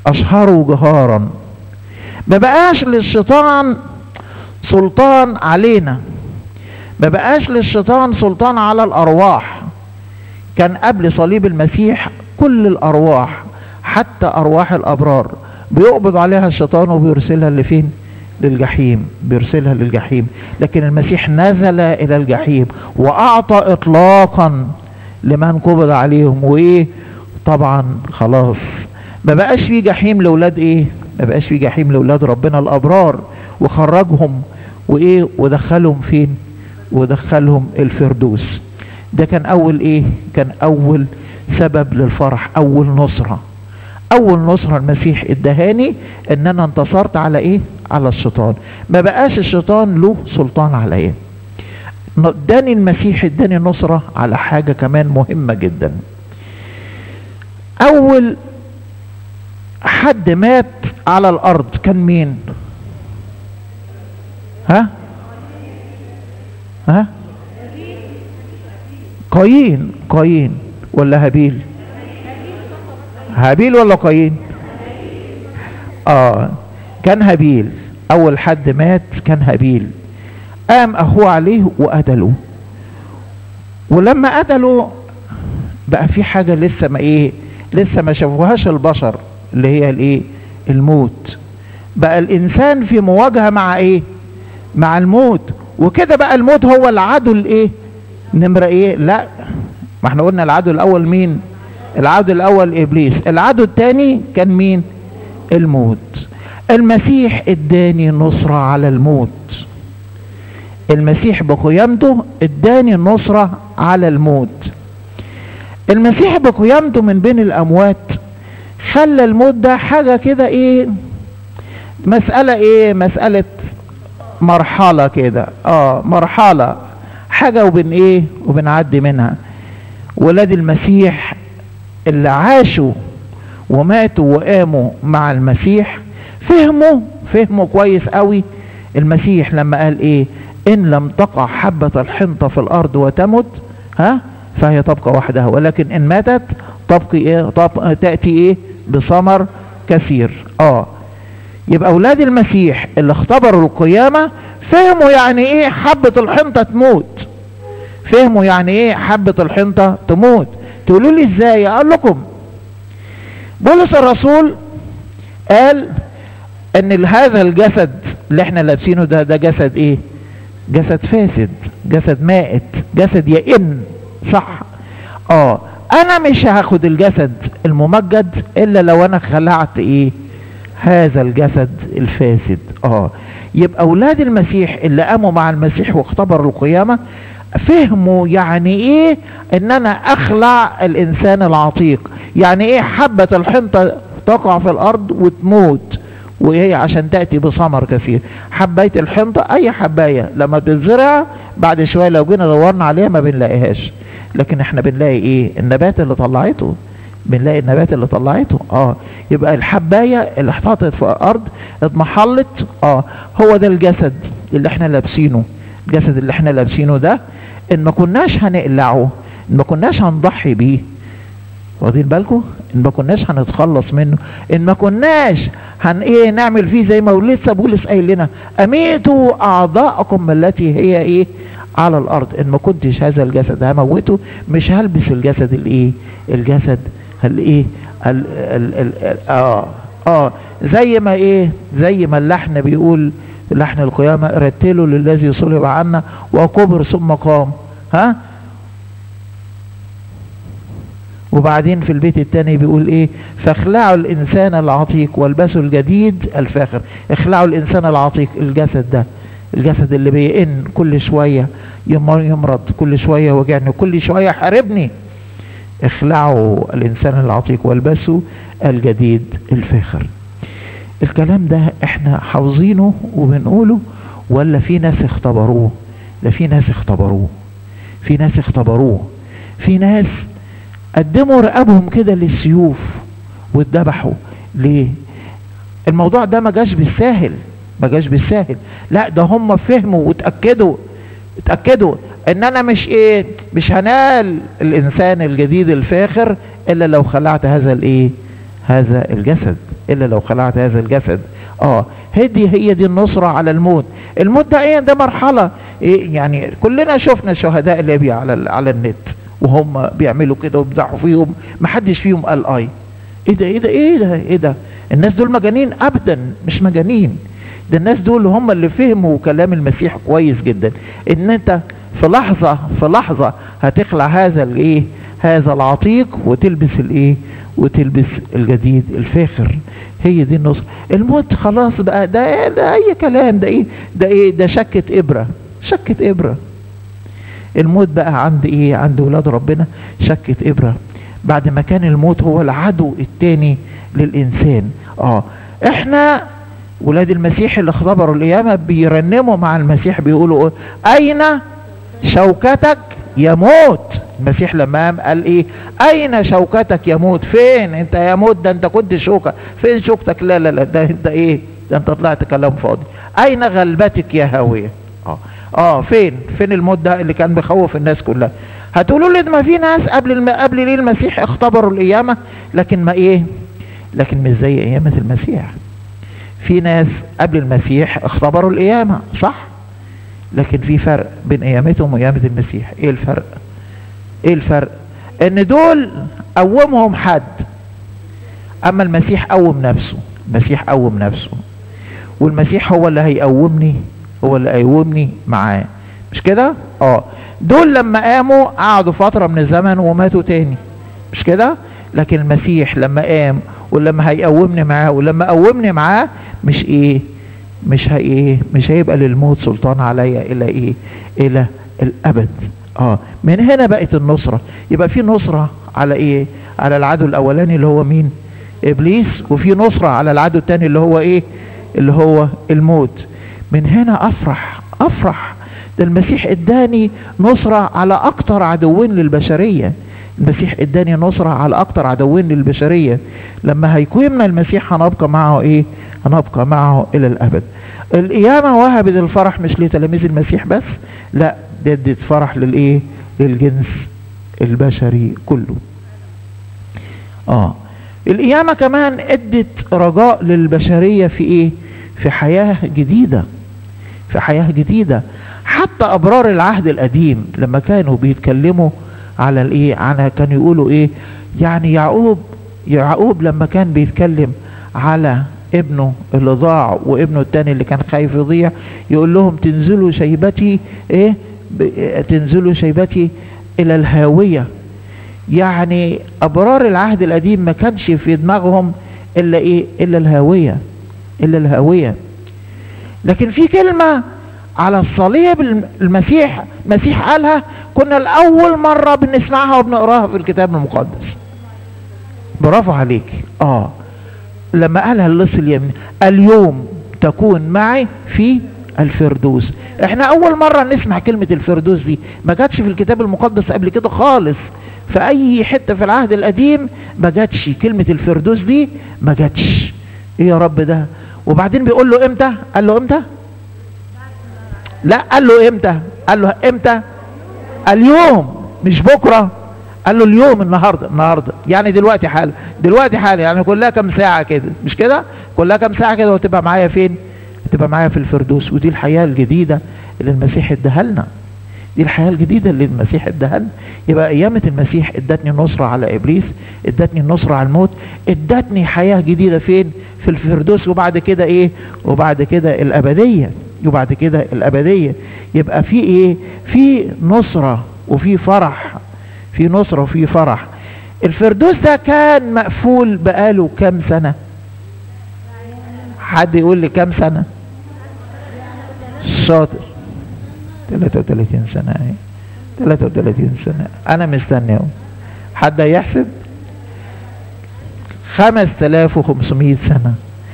اشهروا جهارا ما بقاش للشيطان سلطان علينا ما بقاش للشيطان سلطان على الارواح كان قبل صليب المسيح كل الارواح حتى ارواح الابرار بيقبض عليها الشيطان وبيرسلها لفين للجحيم بيرسلها للجحيم لكن المسيح نزل الى الجحيم واعطى اطلاقا لمن قبض عليهم وايه طبعا خلاص ما بقاش في جحيم لاولاد ايه ما بقاش في جحيم لاولاد ربنا الابرار وخرجهم وايه ودخلهم فين ودخلهم الفردوس ده كان اول ايه كان اول سبب للفرح اول نصرة اول نصرة المسيح ادهاني ان انا انتصرت على ايه على الشيطان ما بقاش الشيطان له سلطان عليا اداني المسيح اداني نصرة على حاجة كمان مهمة جدا اول حد مات على الارض كان مين ها ها قايين قايين ولا هابيل هابيل ولا قايين اه كان هابيل اول حد مات كان هابيل قام اخوه عليه وقتله ولما قتله بقى في حاجة لسه ما ايه لسه ما شافوهاش البشر اللي هي الايه الموت بقى الانسان في مواجهة مع ايه مع الموت وكده بقى الموت هو العدو الايه نمرة ايه لا ما احنا قلنا العدو الاول مين العدو الاول ابليس العدو الثاني كان مين الموت المسيح اداني نصرة على الموت المسيح بقيامته اداني النصرة على الموت المسيح بقيامته من بين الاموات خلى الموت ده حاجة كده ايه مسألة ايه مسألة مرحلة كده اه مرحلة حاجة وبن ايه وبنعدي منها ولاد المسيح اللي عاشوا وماتوا وقاموا مع المسيح فهموا فهموا كويس قوي المسيح لما قال ايه ان لم تقع حبة الحنطة في الارض وتمت ها فهي تبقى وحدها ولكن ان ماتت تبقي ايه تب... تأتي ايه بثمر كثير اه يبقى اولاد المسيح اللي اختبروا القيامة فهموا يعني ايه حبة الحنطة تموت فهموا يعني ايه حبة الحنطة تموت تقولوا لي ازاي اقول لكم بولس الرسول قال ان هذا الجسد اللي احنا لابسينه ده ده جسد ايه جسد فاسد جسد مائت جسد يئن صح اه انا مش هاخد الجسد الممجد الا لو انا خلعت ايه هذا الجسد الفاسد اه يبقى اولاد المسيح اللي قاموا مع المسيح واختبروا القيامة فهموا يعني ايه ان انا اخلع الانسان العتيق يعني ايه حبة الحنطة تقع في الارض وتموت وهي عشان تأتي بثمر كثير حباية الحنطة اي حباية لما بتزرع بعد شوية لو جينا دورنا عليها ما بنلاقيهاش لكن احنا بنلاقي ايه النبات اللي طلعته بنلاقي النبات اللي طلعته اه يبقى الحباية اللي احتطت في الارض اضمحلت اه هو ده الجسد اللي احنا لابسينه الجسد اللي احنا لابسينه ده ان ما كناش هنقلعه ان ما كناش هنضحي بيه واخدين بالكم ان ما كناش هنتخلص منه ان ما كناش هن ايه نعمل فيه زي ما لسه بولس قايل لنا اميتوا اعضاءكم التي هي ايه على الارض ان ما كنتش هذا الجسد هموته مش هلبس الجسد الايه الجسد الايه ال ال ال اه اه زي ما ايه زي ما اللحن بيقول لحن القيامة رتلوا للذي صلب عنا وكبر ثم قام ها وبعدين في البيت التاني بيقول ايه فاخلعوا الانسان العتيق والبسوا الجديد الفاخر اخلعوا الانسان العتيق الجسد ده الجسد اللي بيئن كل شوية يمرض كل شوية وجعني كل شوية حاربني اخلعوا الانسان العتيق والبسوا الجديد الفاخر الكلام ده احنا حافظينه وبنقوله ولا في ناس اختبروه ده في ناس اختبروه في ناس اختبروه في ناس قدموا رقابهم كده للسيوف واتذبحوا ليه الموضوع ده ما جاش بالساهل ما جاش بالساهل لا ده هم فهموا واتاكدوا اتاكدوا ان انا مش ايه مش هنال الانسان الجديد الفاخر الا لو خلعت هذا الايه هذا الجسد الا لو خلعت هذا الجسد اه هدي هي دي النصرة على الموت الموت ده ايه ده مرحلة إيه يعني كلنا شفنا شهداء ليبيا على على النت وهم بيعملوا كده وبيزعوا فيهم محدش فيهم قال اي ايه ده ايه ده ايه ده ايه ده الناس دول مجانين ابدا مش مجانين ده الناس دول هم اللي فهموا كلام المسيح كويس جدا ان انت في لحظة في لحظة هتخلع هذا الايه هذا العتيق وتلبس الايه وتلبس الجديد الفاخر هي دي النصر الموت خلاص بقى ده ده اي كلام ده ايه ده ايه ده شكة ابرة شكة ابرة الموت بقى عند ايه عند ولاد ربنا شكة ابرة بعد ما كان الموت هو العدو التاني للانسان اه احنا ولاد المسيح اللي اختبروا القيامة بيرنموا مع المسيح بيقولوا اين شوكتك يموت المسيح لما قام قال ايه اين شوكتك يموت فين انت يا موت ده انت كنت شوكة فين شوكتك لا لا لا ده انت ايه ده انت طلعت كلام فاضي اين غلبتك يا هاوية اه اه فين فين الموت ده اللي كان بيخوف الناس كلها هتقولوا لي ما في ناس قبل الم... قبل ليه المسيح اختبروا القيامة لكن ما ايه لكن مش زي قيامة المسيح في ناس قبل المسيح اختبروا القيامة صح لكن في فرق بين قيامتهم وقيامة المسيح ايه الفرق ايه الفرق ان دول قومهم حد اما المسيح قوم نفسه المسيح قوم نفسه والمسيح هو اللي هيقومني هو اللي هيقومني معاه مش كده اه دول لما قاموا قعدوا فترة من الزمن وماتوا تاني مش كده لكن المسيح لما قام ولما هيقومني معاه ولما قومني معاه مش ايه مش هي ايه مش هيبقى للموت سلطان عليا الى ايه الى الابد اه من هنا بقت النصرة يبقى في نصرة على ايه على العدو الاولاني اللي هو مين ابليس وفي نصرة على العدو التاني اللي هو ايه اللي هو الموت من هنا افرح افرح ده المسيح اداني نصرة على اكتر عدوين للبشرية المسيح اداني نصرة على اكتر عدوين للبشرية لما هيقيمنا المسيح هنبقى معه ايه هنبقى معه الى الابد القيامة وهبت الفرح مش لتلاميذ المسيح بس لا دي ادت فرح للايه للجنس البشري كله اه القيامة كمان ادت رجاء للبشرية في ايه في حياة جديدة في حياة جديدة حتى ابرار العهد القديم لما كانوا بيتكلموا على الايه على كانوا يقولوا ايه يعني يعقوب يعقوب لما كان بيتكلم على ابنه اللي ضاع وابنه التاني اللي كان خايف يضيع يقول لهم تنزلوا شيبتي ايه تنزلوا شيبتي الى الهاوية يعني ابرار العهد القديم ما كانش في دماغهم الا ايه الا الهاوية الا الهاوية لكن في كلمة على الصليب المسيح مسيح قالها كنا لأول مرة بنسمعها وبنقراها في الكتاب المقدس برافو عليك اه لما قالها اللص اليمين اليوم تكون معي في الفردوس احنا اول مرة نسمع كلمة الفردوس دي ما جاتش في الكتاب المقدس قبل كده خالص في اي حتة في العهد القديم ما جاتش كلمة الفردوس دي ما جاتش ايه يا رب ده وبعدين بيقول له امتى قال له امتى لا قال له امتى قال له امتى اليوم مش بكرة قال له اليوم النهاردة النهاردة يعني دلوقتي حالا دلوقتي حالا يعني كلها كم ساعة كده مش كده كلها كم ساعة كده وتبقى معايا فين تبقى معايا في الفردوس ودي الحياة الجديدة اللي المسيح اداها لنا دي الحياة الجديدة اللي المسيح اداها لنا يبقى قيامة المسيح ادتني النصرة على ابليس ادتني النصرة على الموت ادتني حياة جديدة فين في الفردوس وبعد كده ايه وبعد كده الابدية وبعد كده الابدية يبقى في ايه في نصرة وفي فرح في نصرة وفي فرح الفردوس ده كان مقفول بقاله كام سنة حد يقول لي كام سنة شاطر 33 سنة ايه 33 سنة انا مستني اهو حد يحسب 5500 سنة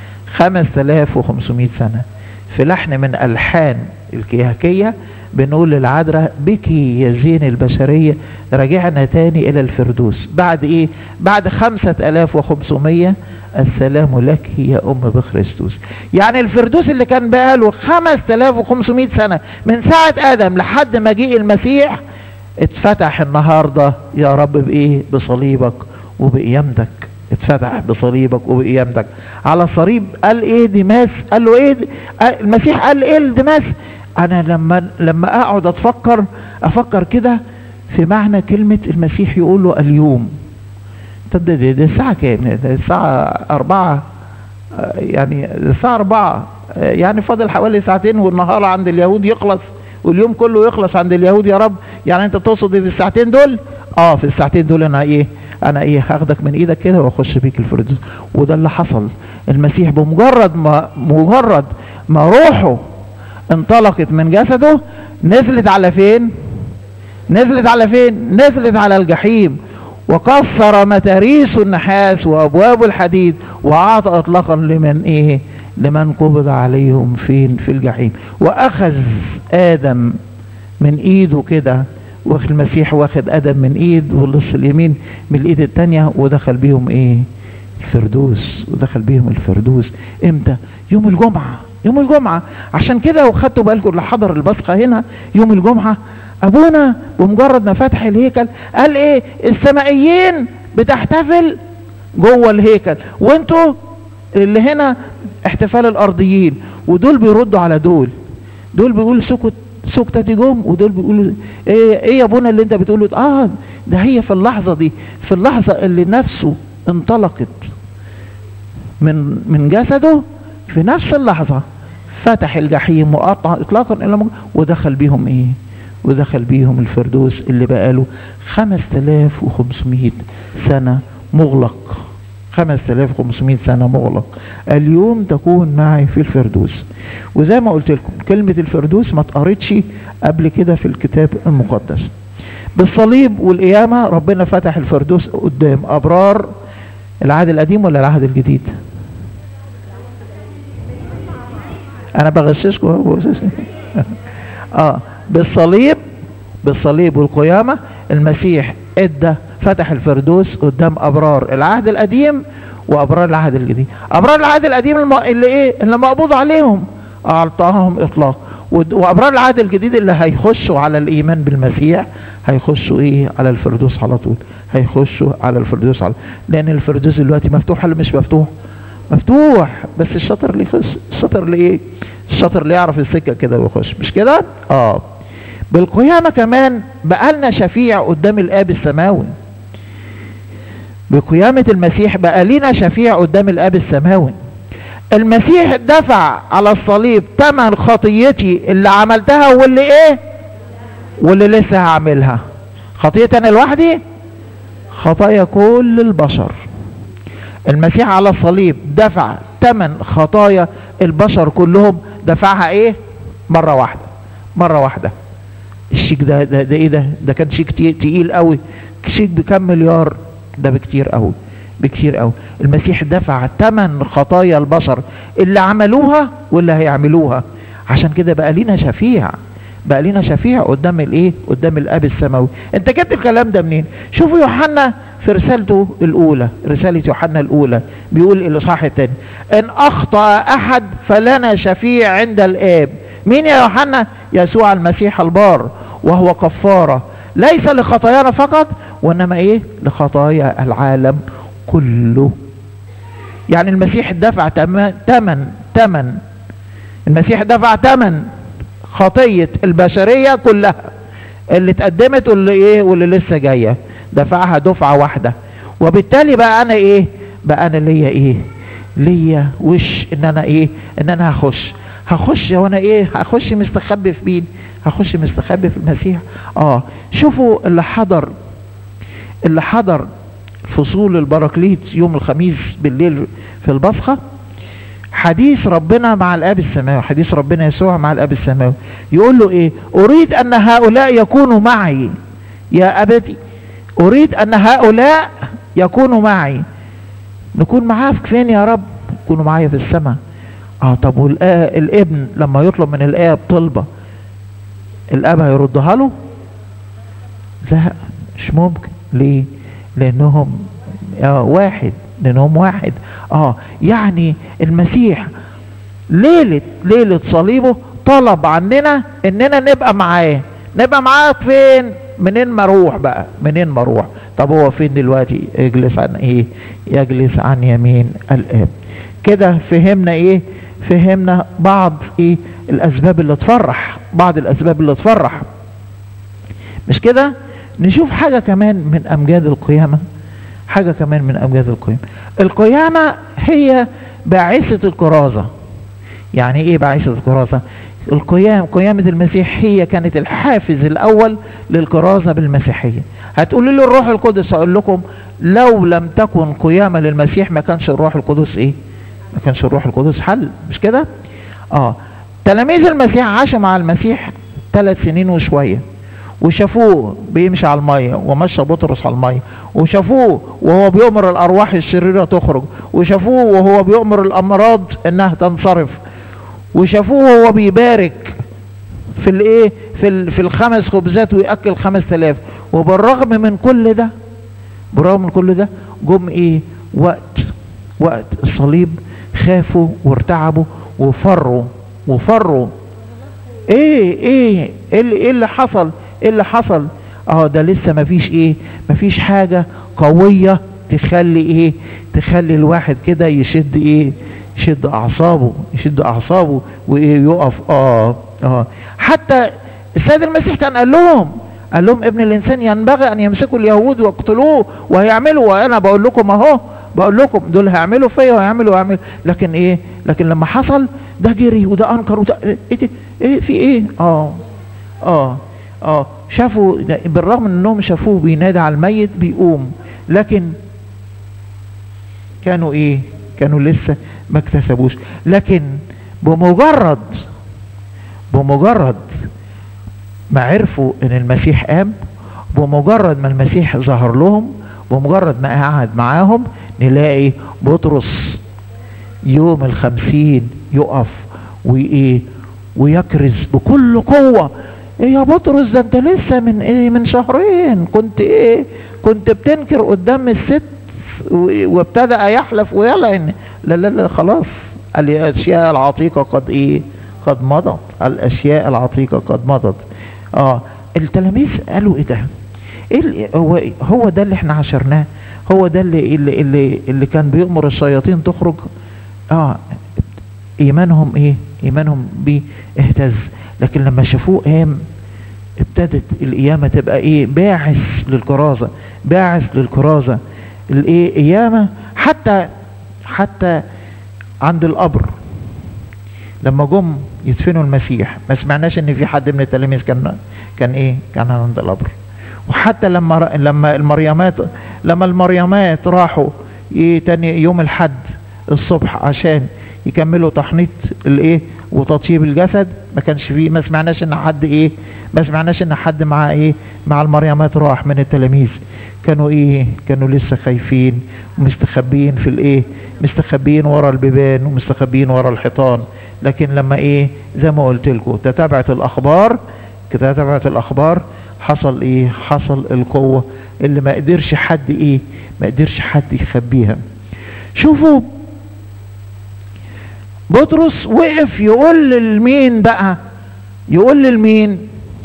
5500 سنة في لحن من ألحان الكيهكية بنقول للعذراء بك يا زين البشرية رجعنا تاني إلى الفردوس بعد إيه بعد خمسة ألاف وخمسمية السلام لك يا أم بخريستوس يعني الفردوس اللي كان بقاله خمس ألاف وخمسمائة سنة من ساعة آدم لحد مجيء المسيح اتفتح النهاردة يا رب بإيه بصليبك وبقيامتك اتفتح بصليبك وبقيامتك على الصليب قال ايه ديماس قال له ايه دي- آه، المسيح قال ايه لديماس انا لما لما اقعد اتفكر افكر كده في معنى كلمة المسيح يقول له اليوم طب ده, ده, ده الساعة كام ده الساعة أربعة آه، يعني الساعة أربعة آه، يعني فاضل حوالي ساعتين والنهار عند اليهود يخلص واليوم كله يخلص عند اليهود يا رب يعني انت تقصد في الساعتين دول اه في الساعتين دول انا ايه انا ايه هاخدك من ايدك كده واخش بيك الفردوس وده اللي حصل المسيح بمجرد ما مجرد ما روحه انطلقت من جسده نزلت على فين نزلت على فين نزلت على الجحيم وكسر متاريس النحاس وابواب الحديد واعطى اطلاقا لمن ايه لمن قبض عليهم فين في الجحيم واخذ ادم من ايده كده واخد المسيح واخد ادم من ايد واللص اليمين من الايد التانية ودخل بيهم ايه الفردوس ودخل بيهم الفردوس امتى يوم الجمعة يوم الجمعة عشان كده وخدتوا بالكم اللي حضر البصخة هنا يوم الجمعة ابونا بمجرد ما فتح الهيكل قال ايه السمائيين بتحتفل جوه الهيكل وانتوا اللي هنا احتفال الارضيين ودول بيردوا على دول دول بيقولوا سكت سكتة جم ودول بيقولوا ايه ايه يا ابونا اللي انت بتقوله ده؟ اه ده هي في اللحظة دي في اللحظة اللي نفسه انطلقت من من جسده في نفس اللحظة فتح الجحيم وقطع اطلاقا الى مج... ودخل بيهم ايه ودخل بيهم الفردوس اللي بقاله 5500 سنة مغلق 5500 سنة مغلق اليوم تكون معي في الفردوس وزي ما قلت لكم كلمة الفردوس ما اتقرتش قبل كده في الكتاب المقدس بالصليب والقيامة ربنا فتح الفردوس قدام أبرار العهد القديم ولا العهد الجديد أنا بغششكم أهو بغششكم. اه بالصليب بالصليب والقيامة المسيح ادى فتح الفردوس قدام ابرار العهد القديم وابرار العهد الجديد ابرار العهد القديم الم... اللي ايه اللي مقبوض عليهم اعطاهم اطلاق ود- وابرار العهد الجديد اللي هيخشوا على الايمان بالمسيح هيخشوا ايه على الفردوس على طول هيخشوا على الفردوس على لان الفردوس دلوقتي مفتوح ولا مش مفتوح مفتوح بس الشاطر اللي يخش الشاطر اللي ايه الشاطر اللي يعرف السكه كده ويخش مش كده اه بالقيامه كمان بقى لنا شفيع قدام الاب السماوي بقيامه المسيح بقى لنا شفيع قدام الاب السماوي المسيح دفع على الصليب ثمن خطيتي اللي عملتها واللي ايه واللي لسه هعملها خطيتي انا لوحدي خطايا كل البشر المسيح على الصليب دفع ثمن خطايا البشر كلهم دفعها ايه مرة واحدة مرة واحدة الشيك ده ده, ده ايه ده ده كان شيك تي- تقيل قوي شيك بكم مليار ده بكتير قوي بكتير قوي المسيح دفع ثمن خطايا البشر اللي عملوها واللي هيعملوها عشان كده بقى لينا شفيع بقى لينا شفيع قدام الايه قدام الاب السماوي انت جبت الكلام ده منين شوفوا يوحنا في رسالته الاولى رساله يوحنا الاولى بيقول الاصحاح الثاني ان اخطا احد فلنا شفيع عند الاب مين يا يوحنا يسوع المسيح البار وهو كفاره ليس لخطايانا فقط وانما ايه لخطايا العالم كله يعني المسيح دفع تمن تمن تمن المسيح دفع تمن خطية البشرية كلها اللي اتقدمت واللي ايه واللي لسه جاية دفعها دفعة واحدة وبالتالي بقى انا ايه بقى انا ليا ايه ليا وش ان انا ايه ان انا هخش هخش وانا ايه هخش مستخبي في مين هخش مستخبي في المسيح اه شوفوا اللي حضر اللي حضر فصول البراكليت يوم الخميس بالليل في البصخه حديث ربنا مع الاب السماوي حديث ربنا يسوع مع الاب السماوي يقول له ايه اريد ان هؤلاء يكونوا معي يا ابتي اريد ان هؤلاء يكونوا معي نكون معاه في فين يا رب يكونوا معايا في السماء اه طب والابن لما يطلب من الاب طلبه الاب هيردها له لا مش ممكن ليه لانهم آه واحد لانهم واحد اه يعني المسيح ليلة ليلة صليبه طلب عننا اننا نبقى معاه نبقى معاه فين منين ما اروح بقى منين ما اروح طب هو فين دلوقتي يجلس عن ايه يجلس عن يمين الاب كده فهمنا ايه فهمنا بعض ايه الاسباب اللي تفرح بعض الاسباب اللي تفرح مش كده نشوف حاجة كمان من امجاد القيامة حاجة كمان من امجاد القيامة القيامة هي باعثة الكرازة يعني ايه باعثة الكرازة القيام قيامة المسيح هي كانت الحافز الاول للكرازة بالمسيحية هتقولوا لي الروح القدس اقول لكم لو لم تكن قيامة للمسيح ما كانش الروح القدس ايه ما كانش الروح القدس حل مش كده اه تلاميذ المسيح عاشوا مع المسيح ثلاث سنين وشوية وشافوه بيمشي على المية ومشى بطرس على المية وشافوه وهو بيؤمر الارواح الشريرة تخرج وشافوه وهو بيؤمر الامراض انها تنصرف وشافوه وهو بيبارك في الايه في ال- في الخمس خبزات وياكل خمس تلاف وبالرغم من كل ده بالرغم من كل ده جم ايه وقت وقت الصليب خافوا وارتعبوا وفروا وفروا ايه ايه ايه اللي, إيه اللي حصل ايه اللي حصل اه ده لسه مفيش ايه مفيش حاجة قوية تخلي ايه تخلي الواحد كده يشد ايه يشد اعصابه يشد اعصابه وايه يقف اه اه حتى السيد المسيح كان قال لهم قال لهم ابن الانسان ينبغي ان يمسكوا اليهود ويقتلوه وهيعملوا وانا بقول لكم اهو بقول لكم دول هيعملوا فيا وهيعملوا وهيعملوا لكن ايه لكن لما حصل ده جري وده انكر وده ايه ده ايه في ايه اه اه اه شافوا ده بالرغم من انهم شافوه بينادي على الميت بيقوم لكن كانوا ايه كانوا لسه ما اكتسبوش لكن بمجرد بمجرد ما عرفوا ان المسيح قام بمجرد ما المسيح ظهر لهم بمجرد ما قعد معاهم نلاقي بطرس يوم الخمسين يقف وايه ويكرز بكل قوة ايه يا بطرس ده انت لسه من ايه من شهرين كنت ايه كنت بتنكر قدام الست و- وابتدأ يحلف ويلعن لا لا لا خلاص الاشياء العتيقة قد ايه قد مضت الاشياء العتيقة قد مضت اه التلاميذ قالوا ايه ده ايه ال- هو هو ده اللي احنا عشرناه هو ده اللي اللي اللي, اللي كان بيأمر الشياطين تخرج اه ايمانهم ايه ايمانهم بيه اهتز لكن لما شافوه قام ابتدت القيامة تبقى ايه باعث للكرازة باعث للكرازة الايه قيامة حتى حتى عند القبر لما جم يدفنوا المسيح ما سمعناش ان في حد من التلاميذ كان كان ايه كان عند القبر وحتى لما ر- لما المريمات لما المريمات راحوا ايه تاني يوم الحد الصبح عشان يكملوا تحنيط الايه وتطيب الجسد ما كانش فيه ما سمعناش ان حد ايه ما سمعناش ان حد مع ايه مع المريمات راح من التلاميذ كانوا ايه كانوا لسه خايفين ومستخبين في الايه مستخبين ورا البيبان ومستخبين ورا الحيطان لكن لما ايه زي ما قلت لكم تتابعت الاخبار تتابعت الاخبار حصل ايه حصل القوة اللي ما قدرش حد ايه ما قدرش حد يخبيها شوفوا بطرس وقف يقول للمين بقى يقول للمين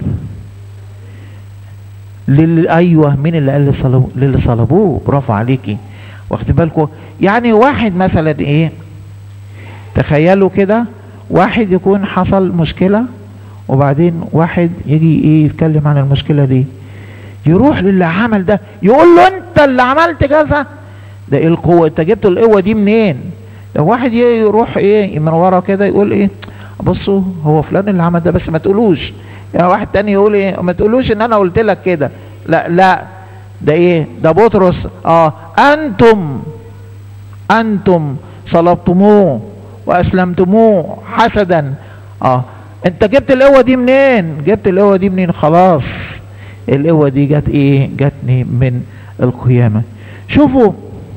لل... ايوه مين اللي قال لصلبوه للي صلبوه برافو عليكي واخد بالكم يعني واحد مثلا ايه تخيلوا كده واحد يكون حصل مشكلة وبعدين واحد يجي ايه يتكلم عن المشكلة دي يروح للي عمل ده يقول له انت اللي عملت كذا ده ايه القوة انت جبت القوة دي منين ده واحد يروح ايه من ورا كده يقول ايه بصوا هو فلان اللي عمل ده بس ما تقولوش يا واحد تاني يقول ايه ما تقولوش ان انا قلت لك كده لا لا ده ايه ده بطرس اه انتم انتم صلبتموه واسلمتموه حسدا اه انت جبت القوة دي منين جبت القوة دي منين خلاص القوة دي جت ايه جتني من القيامة شوفوا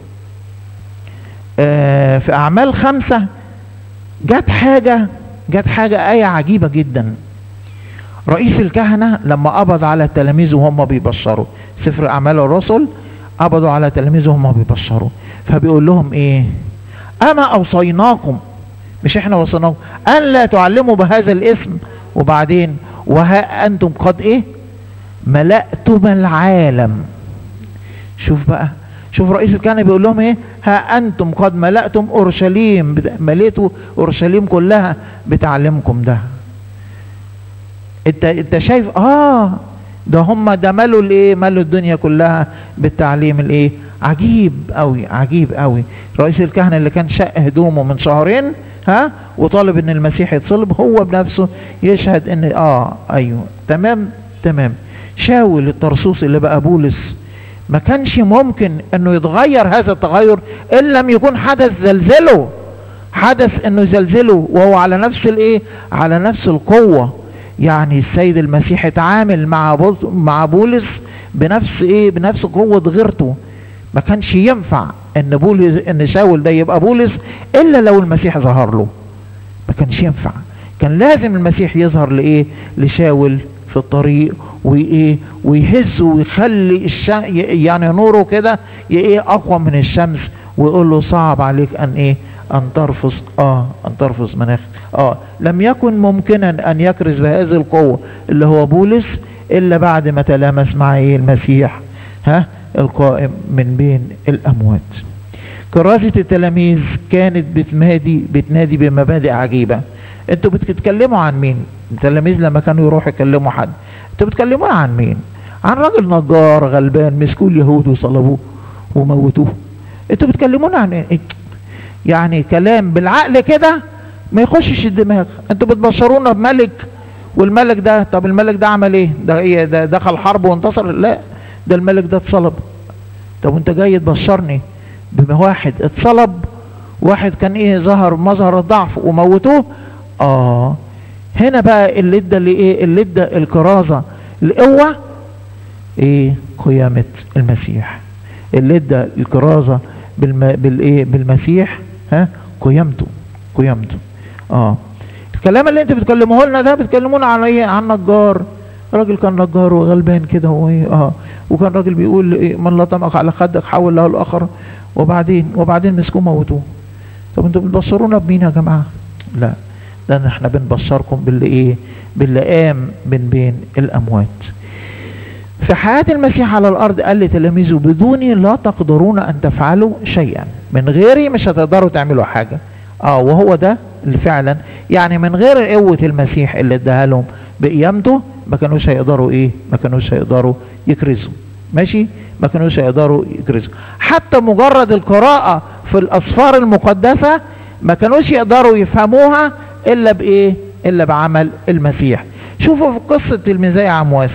آه في اعمال خمسة جت حاجة جت حاجة آية عجيبة جدا رئيس الكهنة لما قبض على التلاميذ وهم بيبشروا سفر أعمال الرسل قبضوا على التلاميذ وهم بيبشروا فبيقول لهم ايه اما اوصيناكم مش احنا وصيناكم ان لا تعلموا بهذا الاسم وبعدين وها انتم قد ايه ملأتم العالم شوف بقى شوف رئيس الكهنة بيقول لهم ايه ها انتم قد ملأتم اورشليم مليتوا اورشليم كلها بتعليمكم ده انت انت شايف اه ده هم ده ملوا الايه ملوا الدنيا كلها بالتعليم الايه عجيب قوي عجيب قوي رئيس الكهنة اللي كان شق هدومه من شهرين ها وطالب ان المسيح يتصلب هو بنفسه يشهد ان اه ايوه تمام تمام شاول الطرسوس اللي بقى بولس ما كانش ممكن انه يتغير هذا التغير ان لم يكون حدث زلزله حدث انه زلزله وهو على نفس الايه على نفس القوة يعني السيد المسيح اتعامل مع مع بولس بنفس ايه بنفس قوة غيرته ما كانش ينفع ان بولس ان شاول ده يبقى بولس الا لو المسيح ظهر له ما كانش ينفع كان لازم المسيح يظهر لايه لشاول في الطريق وايه ويهزه ويخلي الشمس يعني نوره كده ايه اقوى من الشمس ويقول له صعب عليك ان ايه ان ترفض اه ان ترفض مناخ اه لم يكن ممكنا ان يكرز بهذه القوة اللي هو بولس الا بعد ما تلامس مع ايه المسيح ها القائم من بين الاموات كراسة التلاميذ كانت بتنادي بتنادي بمبادئ عجيبة انتوا بتتكلموا عن مين التلاميذ لما كانوا يروحوا يكلموا حد انتوا بتكلموا عن مين عن راجل نجار غلبان مسكوا اليهود وصلبوه وموتوه انتوا بتكلمونا عن ايه يعني كلام بالعقل كده ما يخشش الدماغ انتوا بتبشرونا بملك والملك ده طب الملك ده عمل ايه ده ايه ده دخل حرب وانتصر لا ده الملك ده اتصلب طب وانت جاي تبشرني بواحد اتصلب واحد كان ايه ظهر مظهر الضعف وموتوه اه هنا بقى اللي ادى اللي ايه اللي ادى الكرازة القوة ايه قيامة المسيح اللي ادى الكرازة بالم... بالايه بالمسيح ها قيامته قيامته اه الكلام اللي انت بتكلموه لنا ده بتكلمونا عن ايه عن نجار راجل كان نجار وغلبان كده وايه اه وكان راجل بيقول إيه من لطمك على خدك حول له الاخر وبعدين وبعدين مسكوه موتوه طب انتوا بتبصرونا بمين يا جماعه لا ده احنا بنبشركم باللي ايه باللي قام من بين الاموات في حياة المسيح على الارض قال لتلاميذه بدوني لا تقدرون ان تفعلوا شيئا من غيري مش هتقدروا تعملوا حاجة اه وهو ده اللي فعلا يعني من غير قوة المسيح اللي اداها لهم بقيامته ما كانوش هيقدروا ايه ما كانوش هيقدروا يكرزوا ماشي ما كانوش هيقدروا يكرزوا حتى مجرد القراءة في الاسفار المقدسة ما كانوش يقدروا يفهموها الا بايه الا بعمل المسيح شوفوا في قصة المزايا عمواس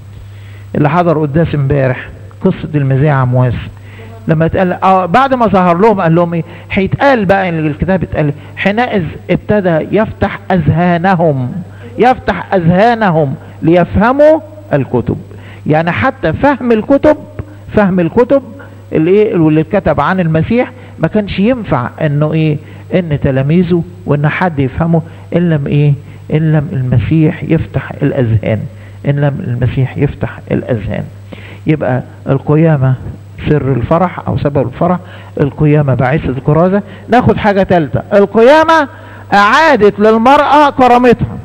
اللي حضر قداس امبارح قصة المزايا عمواس لما اتقال اه بعد ما ظهر لهم قال لهم ايه هيتقال بقى ان الكتاب اتقال حينئذ ابتدى يفتح اذهانهم يفتح اذهانهم ليفهموا الكتب يعني حتى فهم الكتب فهم الكتب اللي ايه اللي اتكتب عن المسيح ما كانش ينفع انه ايه ان تلاميذه وان حد يفهمه ان لم ايه ان لم المسيح يفتح الاذهان ان لم المسيح يفتح الاذهان يبقى القيامة سر الفرح او سبب الفرح القيامة باعثة الكرازة ناخد حاجة ثالثة القيامة اعادت للمرأة كرامتها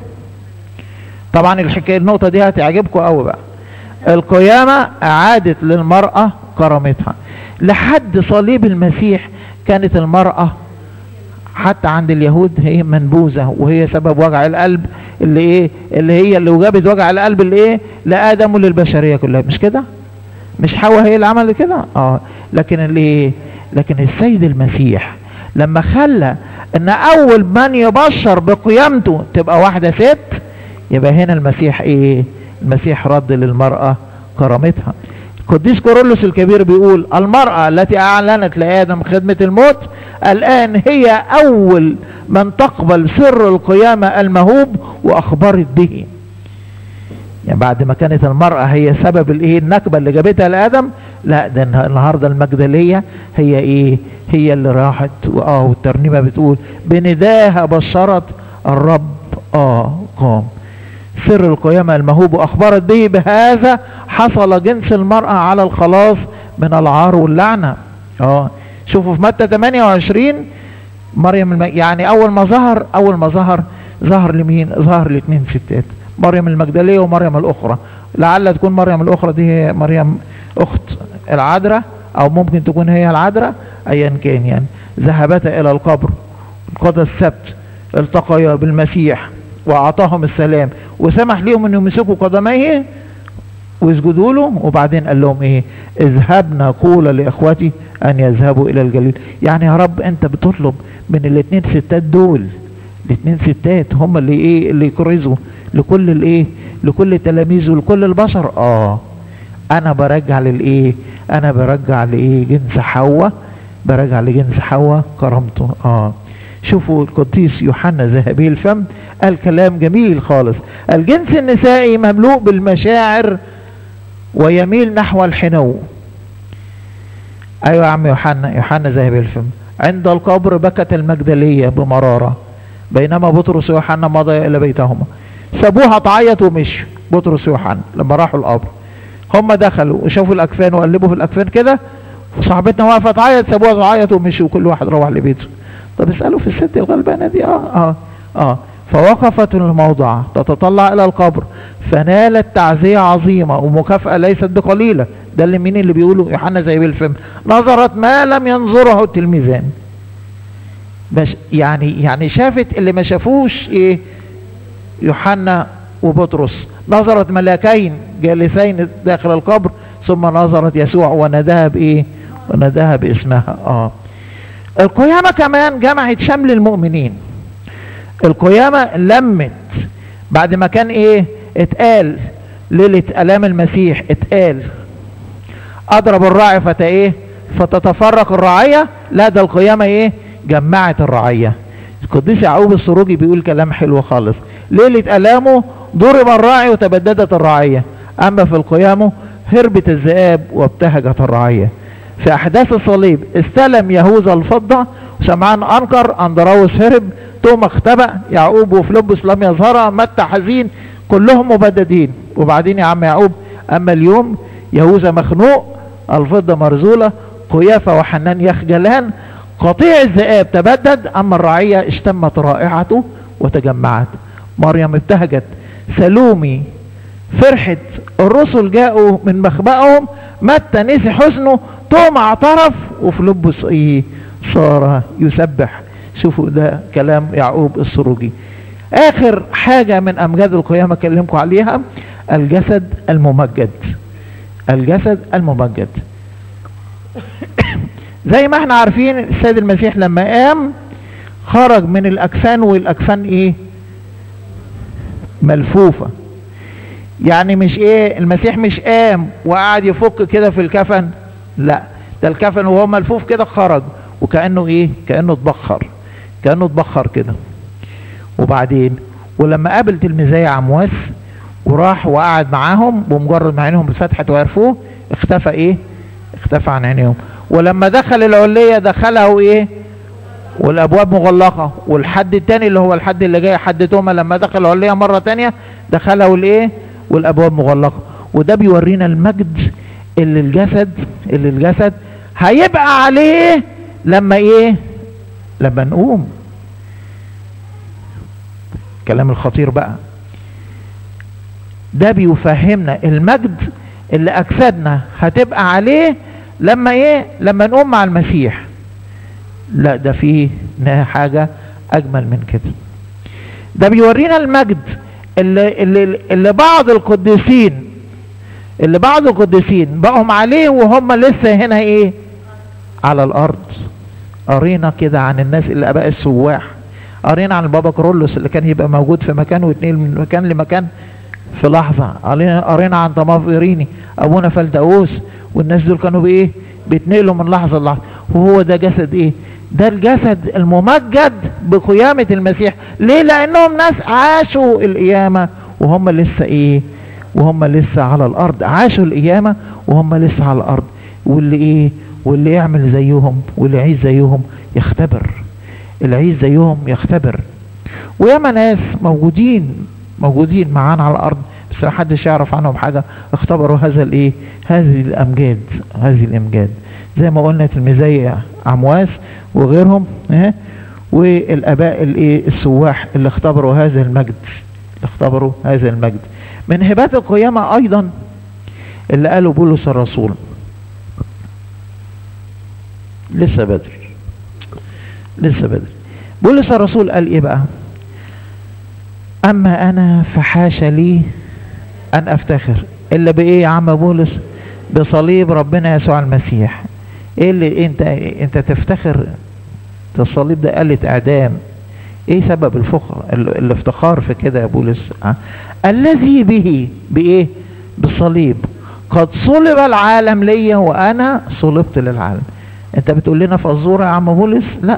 طبعا الحكاية النقطة دي هتعجبكم قوي بقى القيامة اعادت للمرأة كرامتها لحد صليب المسيح كانت المرأة حتى عند اليهود هي منبوذة وهي سبب وجع القلب اللي ايه اللي هي اللي وجابت وجع القلب اللي ايه لآدم وللبشرية كلها مش كده مش حواء هي اللي عملت كده اه لكن اللي لكن السيد المسيح لما خلى ان اول من يبشر بقيامته تبقى واحدة ست يبقى هنا المسيح ايه المسيح رد للمرأة كرامتها القديس كورولوس الكبير بيقول المرأة التي اعلنت لآدم خدمة الموت الان هي اول من تقبل سر القيامة المهوب واخبرت به يعني بعد ما كانت المرأة هي سبب الايه النكبة اللي جابتها لآدم لا ده النهاردة المجدلية هي ايه هي اللي راحت اه والترنيمة بتقول بنداها بشرت الرب اه قام سر القيامة المهوب واخبرت به بهذا حصل جنس المرأة على الخلاص من العار واللعنة اه شوفوا في متى 28 مريم الم... يعني اول ما ظهر اول ما ظهر ظهر لمين ظهر لاثنين ستات مريم المجدلية ومريم الاخرى لعل تكون مريم الاخرى دي هي مريم اخت العذراء او ممكن تكون هي العذراء ايا كان يعني ذهبتا الى القبر قضى السبت التقيا بالمسيح واعطاهم السلام وسمح لهم ان يمسكوا قدميه ويسجدوا له وبعدين قال لهم ايه اذهبنا قول لاخوتي ان يذهبوا الى الجليل يعني يا رب انت بتطلب من الاثنين ستات دول الاثنين ستات هم اللي ايه اللي يكرزوا لكل الايه لكل التلاميذ ولكل البشر اه انا برجع للايه انا برجع لايه جنس حواء برجع لجنس حواء كرامته اه شوفوا القديس يوحنا ذهبي الفم قال كلام جميل خالص الجنس النسائي مملوء بالمشاعر ويميل نحو الحنو ايوه يا عم يوحنا يوحنا ذهبي الفم عند القبر بكت المجدلية بمرارة بينما بطرس ويوحنا مضى الى بيتهما سابوها تعيط ومشوا بطرس ويوحنا لما راحوا القبر هم دخلوا وشافوا الاكفان وقلبوا في الاكفان كده وصاحبتنا واقفه تعيط سابوها تعيط ومشوا وكل واحد روح لبيته طب اسالوا في الست الغلبانه دي اه اه اه فوقفت الموضع تتطلع الى القبر فنالت تعزية عظيمة ومكافأة ليست بقليلة ده اللي مين اللي بيقولوا يوحنا زي بالفم نظرت ما لم ينظره التلميذان بس يعني يعني شافت اللي ما شافوش ايه يوحنا وبطرس نظرت ملاكين جالسين داخل القبر ثم نظرت يسوع ونداها بايه ونداها باسمها اه القيامة كمان جمعت شمل المؤمنين القيامة لمت بعد ما كان ايه اتقال ليلة الام المسيح اتقال اضرب الراعي فتا ايه فتتفرق الرعية لا ده القيامة ايه جمعت الرعية القديس يعقوب السروجي بيقول كلام حلو خالص ليلة الامه ضرب الراعي وتبددت الرعية اما في القيامة هربت الذئاب وابتهجت الرعية في احداث الصليب استلم يهوذا الفضة سمعان انكر اندراوس هرب توما اختبأ يعقوب وفلبس لم يظهرا متى حزين كلهم مبددين وبعدين يا عم يعقوب اما اليوم يهوذا مخنوق الفضة مرزولة قيافة وحنان يخجلان قطيع الذئاب تبدد اما الرعية اشتمت رائعته وتجمعت مريم ابتهجت سلومي فرحت الرسل جاءوا من مخبأهم متى نسي حزنه توما اعترف وفلبس ايه صار يسبح شوفوا ده كلام يعقوب السروجي اخر حاجة من امجاد القيامة اكلمكم عليها الجسد الممجد الجسد الممجد زي ما احنا عارفين السيد المسيح لما قام خرج من الاكفان والاكفان ايه ملفوفة يعني مش ايه المسيح مش قام وقعد يفك كده في الكفن لا ده الكفن وهو ملفوف كده خرج وكأنه ايه كأنه اتبخر كأنه اتبخر كده وبعدين ولما قابل تلميذي عمواس وراح وقعد معاهم بمجرد ما عينهم اتفتحت وعرفوه اختفى ايه اختفى عن عينيهم ولما دخل العلية دخله ايه والابواب مغلقة والحد التاني اللي هو الحد اللي جاي حد توما لما دخل العلية مرة تانية دخله الايه والابواب مغلقة وده بيورينا المجد اللي الجسد اللي الجسد هيبقى عليه لما ايه لما نقوم كلام الخطير بقى ده بيفهمنا المجد اللي اجسادنا هتبقى عليه لما ايه لما نقوم مع المسيح لا ده فيه حاجة اجمل من كده ده بيورينا المجد اللي, اللي, اللي بعض القديسين اللي بعض القديسين بقهم عليه وهم لسه هنا ايه على الارض قرينا كده عن الناس اللي اباء السواح قرينا عن البابا كرولوس اللي كان يبقى موجود في مكان واتنقل من مكان لمكان في لحظة قرينا عن طمافيريني ابونا فلدقوس والناس دول كانوا بايه بيتنقلوا من لحظة لحظة وهو ده جسد ايه ده الجسد الممجد بقيامة المسيح ليه لانهم ناس عاشوا القيامة وهم لسه ايه وهم لسه على الارض عاشوا القيامة وهم لسه على الارض واللي ايه واللي يعمل زيهم واللي يعيش زيهم يختبر اللي يعيش زيهم يختبر وياما ناس موجودين موجودين معانا على الارض بس ما حدش يعرف عنهم حاجة اختبروا هذا الايه هذه الامجاد هذه الامجاد زي ما قلنا تلميذي عمواس وغيرهم اه والاباء الايه السواح اللي اختبروا هذا المجد اللي اختبروا هذا المجد من هبات القيامة ايضا اللي قاله بولس الرسول لسه بدري لسه بدري بولس الرسول قال ايه بقى اما انا فحاش لي ان افتخر الا بايه يا عم بولس بصليب ربنا يسوع المسيح ايه اللي انت انت تفتخر ده الصليب ده قلة اعدام ايه سبب الفخر ال- الافتخار في كده يا بولس ها؟ الذي به بايه بالصليب قد صلب العالم ليا وانا صلبت للعالم انت بتقول لنا فزوره يا عم بولس لا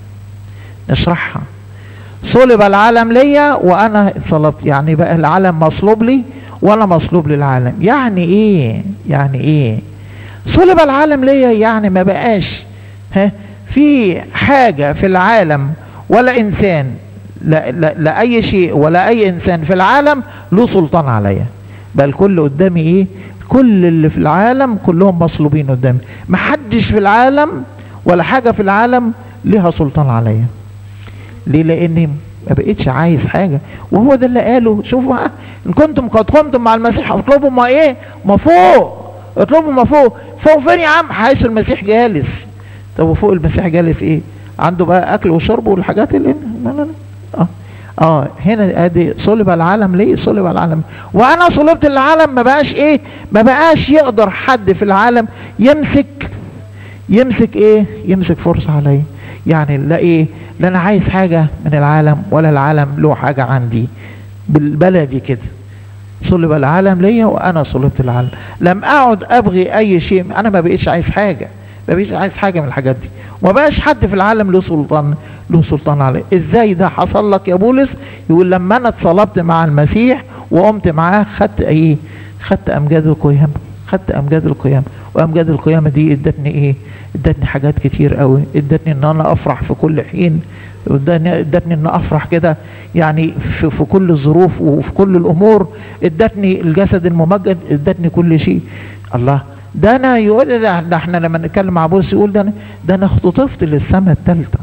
نشرحها صلب العالم ليا وانا صلبت يعني بقى العالم مصلوب لي وانا مصلوب للعالم يعني ايه يعني ايه صلب العالم ليا يعني ما بقاش ها في حاجة في العالم ولا انسان لا, لا, لا اي شيء ولا اي انسان في العالم له سلطان عليا بل كل قدامي ايه كل اللي في العالم كلهم مصلوبين قدامي محدش في العالم ولا حاجة في العالم لها سلطان عليا ليه لاني ما بقتش عايز حاجة وهو ده اللي قاله شوفوا بقى، ان كنتم قد قمتم مع المسيح اطلبوا ما ايه ما فوق اطلبوا ما فوق فوق فين يا عم حيث المسيح جالس طب وفوق المسيح جالس ايه عنده بقى اكل وشرب والحاجات اللي لا لا لا اه اه هنا ادي صلب العالم ليه صلب العالم وانا صلبت العالم ما بقاش ايه ما بقاش يقدر حد في العالم يمسك يمسك ايه يمسك فرصة عليا يعني لا ايه لا انا عايز حاجة من العالم ولا العالم له حاجة عندي بالبلدي كده صلب العالم ليا وانا صلبت العالم لم اقعد ابغي اي شيء انا ما بقيتش عايز حاجة ما بقيتش عايز حاجة من الحاجات دي وما بقاش حد في العالم له سلطان له سلطان عليه ازاي ده حصل لك يا بولس يقول لما انا اتصلبت مع المسيح وقمت معاه خدت ايه خدت امجاد القيامة خدت امجاد القيامة وامجاد القيامة دي ادتني ايه ادتني حاجات كتير قوي ادتني ان انا افرح في كل حين ادتني ادتني ان افرح كده يعني في, في كل الظروف وفي كل الامور ادتني الجسد الممجد ادتني كل شيء الله ده انا يقول ده, ده احنا لما نتكلم مع بولس يقول ده انا ده انا اختطفت للسماء الثالثه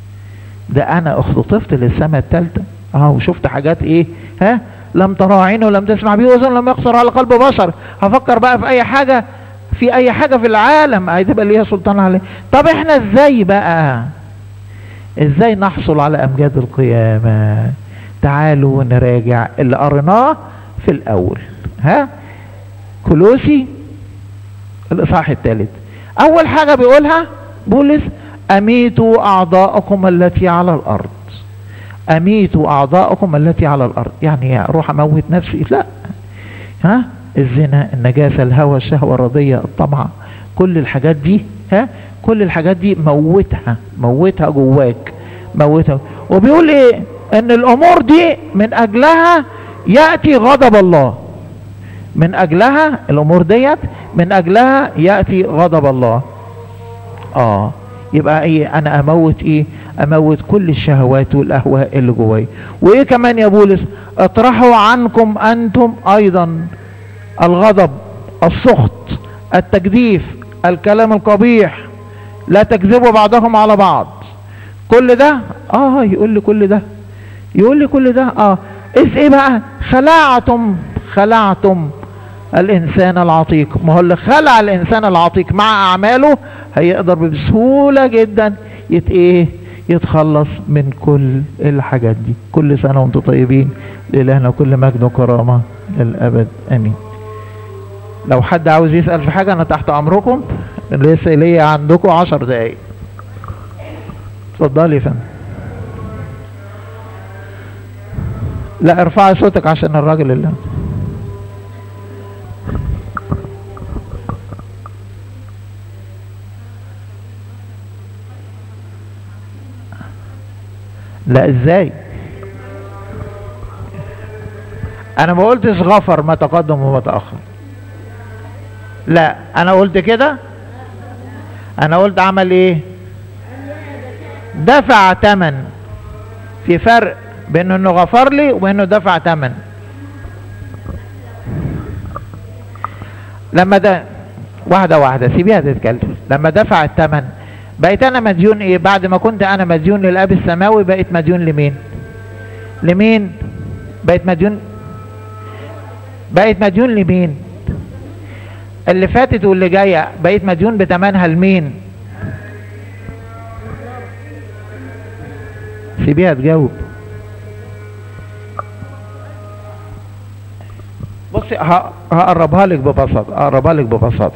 ده انا اختطفت للسماء الثالثه اه وشفت حاجات ايه ها لم ترى عين ولم تسمع به اذن لم يقصر على قلب بشر هفكر بقى في اي حاجه في اي حاجه في العالم هتبقى ليها سلطان عليه طب احنا ازاي بقى ازاي نحصل على امجاد القيامه تعالوا نراجع اللي قريناه في الاول ها كلوسي الاصحاح الثالث اول حاجه بيقولها بولس اميتوا اعضاءكم التي على الارض اميتوا اعضاءكم التي على الارض يعني اروح اموت نفسي لا ها الزنا النجاسه الهوى الشهوه الرضيه الطمع كل الحاجات دي ها كل الحاجات دي موتها موتها جواك موتها وبيقول ايه ان الامور دي من اجلها ياتي غضب الله من اجلها الامور ديت من اجلها ياتي غضب الله اه يبقى ايه انا اموت ايه اموت كل الشهوات والاهواء اللي جواي وايه كمان يا بولس اطرحوا عنكم انتم ايضا الغضب السخط التجديف الكلام القبيح لا تكذبوا بعضهم على بعض كل ده اه يقول لي كل ده يقول لي كل ده اه اذ ايه بقى خلعتم خلعتم الانسان العتيق ما هو اللي خلع الانسان العتيق مع اعماله هيقدر بسهولة جدا يت ايه يتخلص من كل الحاجات دي كل سنة وانتم طيبين لإلهنا كل مجد وكرامة للأبد أمين لو حد عاوز يسأل في حاجة أنا تحت أمركم لسه ليا عندكم عشر دقايق اتفضلي يا فندم لا ارفعي صوتك عشان الراجل اللي لا ازاي انا ما قلتش غفر ما تقدم وما تاخر لا انا قلت كده انا قلت عمل ايه دفع تمن في فرق بين انه غفر لي وانه دفع تمن لما ده واحدة واحدة سيبيها تتكلم لما دفع التمن بقيت انا مديون ايه بعد ما كنت انا مديون للاب السماوي بقيت مديون لمين لمين بقيت مديون بقيت مديون لمين اللي فاتت واللي جايه بقيت مديون بتمنها لمين سيبيها تجاوب بصي ه- هقربها لك ببساطة هقربها لك ببساطة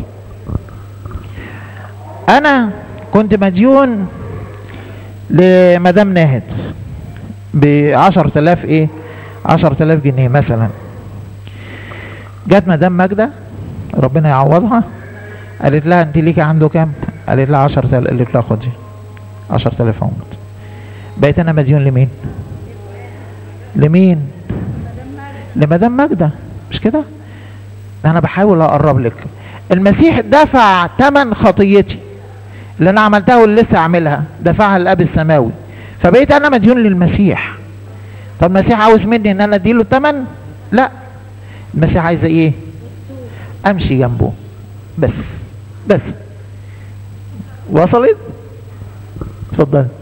انا كنت مديون لمدام ناهد بعشر تلاف ايه عشر تلاف جنيه مثلا جت مدام ماجدة ربنا يعوضها قالت لها انت ليكي عنده كام قالت لها عشر تلاف قالت لها خدي عشر تلاف عمد بقيت انا مديون لمين لمين لمدام ماجدة مش كده انا بحاول اقرب لك المسيح دفع ثمن خطيتي اللي انا عملتها واللي لسه اعملها دفعها الاب السماوي فبقيت انا مديون للمسيح طب المسيح عاوز مني ان انا اديله الثمن لا المسيح عايز ايه امشي جنبه بس بس وصلت اتفضل